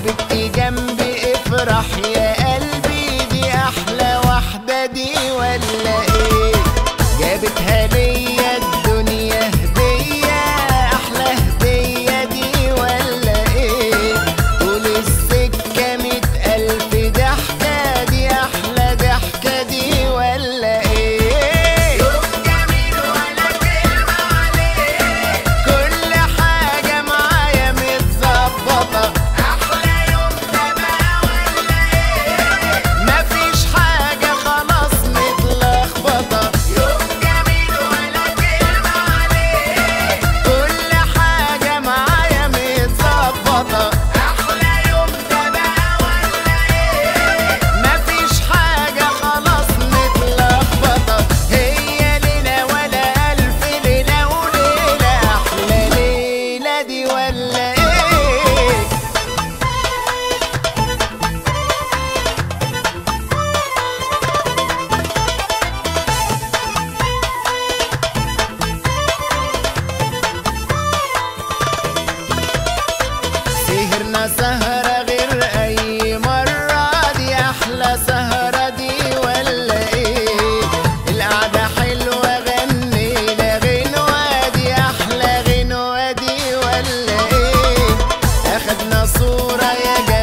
حبيبتي جنبي افرح يا قلبي دي احلى واحدة دي ولا ايه جابتها ليا الدنيا هدية احلى هدية دي ولا ايه طول السكة مية الف ضحكة دي احلى ضحكة دي ولا ايه يوم جميل ولا كلمة عليه كل حاجة معايا متظبطة أحلى يوم ده بقى ولا إيه مفيش حاجة خلاص متلخبطة يوم جميل ولا كلمة عليه كل حاجة معايا متظبطة أحلى يوم ده بقى ولا إيه مفيش حاجة خلاص متلخبطة هي ليلة ولا ألف ليلة وليلة أحلى ليلة دي ولا إيه سهرنا سهرة غير أي مرة دي أحلى سهرة دي ولا إيه القعدة حلوة غنينا غنوة دي أحلى غنوة دي ولا إيه أخدنا صورة يا جماعة